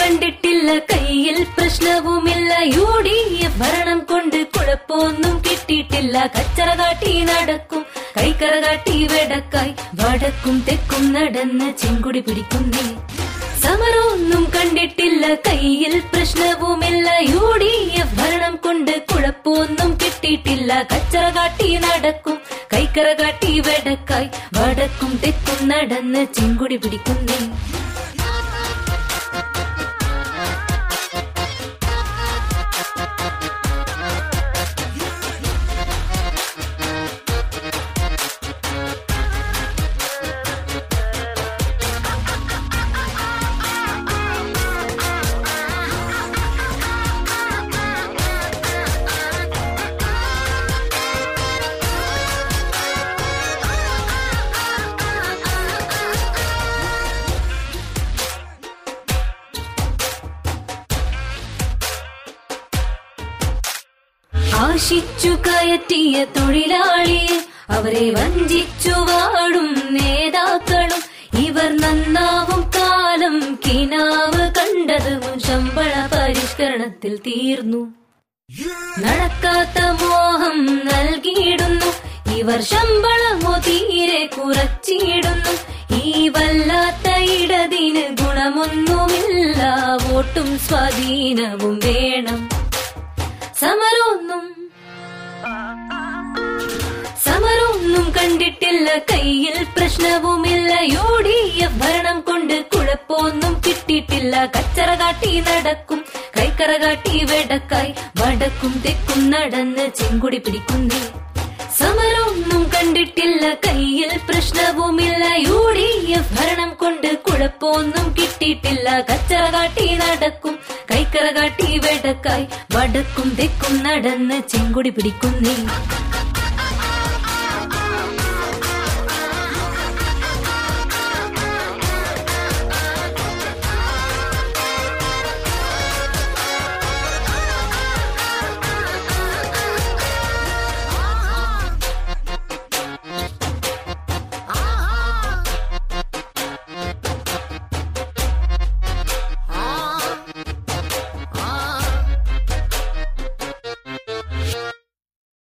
കണ്ടിട്ടില്ല കയ്യിൽ പ്രശ്നവുമില്ല യു ഡി എഫ് ഭരണം കൊണ്ട് കുഴപ്പമൊന്നും കിട്ടിയിട്ടില്ല കച്ചറ കാട്ടി നടക്കും കൈക്കറ കാട്ടി വെടക്കായി വടക്കും തെക്കും നടന്ന് ചെങ്കുടി പിടിക്കുന്നേ സമരമൊന്നും കണ്ടിട്ടില്ല കയ്യിൽ പ്രശ്നവുമില്ല യു ഡി എഫ് ഭരണം കൊണ്ട് കുഴപ്പമൊന്നും കിട്ടിയിട്ടില്ല കച്ചറ കാട്ടി നടക്കും കൈക്കറ കാട്ടി വെടക്കായി വടക്കും തെക്കും നടന്ന് ചെങ്കുടി പിടിക്കുന്നേ ആശിച്ചു കയറ്റിയ തൊഴിലാളിയെ അവരെ വഞ്ചിച്ചു വാടും നേതാക്കളും ഇവർ നന്നാവും കാലം കിനാവ് കണ്ടതും ശമ്പള പരിഷ്കരണത്തിൽ തീർന്നു നടക്കാത്ത മോഹം നൽകിയിടുന്നു ഇവർ ശമ്പളമോ തീരെ കുറച്ചിടുന്നു ഈ വല്ലാത്ത ഇടതിന് ഗുണമൊന്നുമില്ല വോട്ടും സ്വാധീനവും വേണം സമരമൊന്നും സമരമൊന്നും കണ്ടിട്ടില്ല കയ്യിൽ പ്രശ്നവുമില്ല യു ഡി എഫ് ഭരണം കൊണ്ട് കുഴപ്പമൊന്നും കിട്ടിയിട്ടില്ല കച്ചറ കാട്ടി നടക്കും കൈക്കറ കാട്ടി വെടക്കായി വടക്കും തെക്കും നടന്ന് ചെങ്കുടി പിടിക്കുന്നേ സമരമൊന്നും കണ്ടിട്ടില്ല കയ്യിൽ പ്രശ്നവുമില്ല യു ഡി എഫ് ഭരണം കൊണ്ട് കുഴപ്പമൊന്നും കിട്ടിയിട്ടില്ല കച്ചറ കാട്ടി നടക്കും കൈക്കറ കാട്ടി വെടക്കായി വടക്കും തെക്കും നടന്ന് ചെങ്കുടി പിടിക്കുന്നേ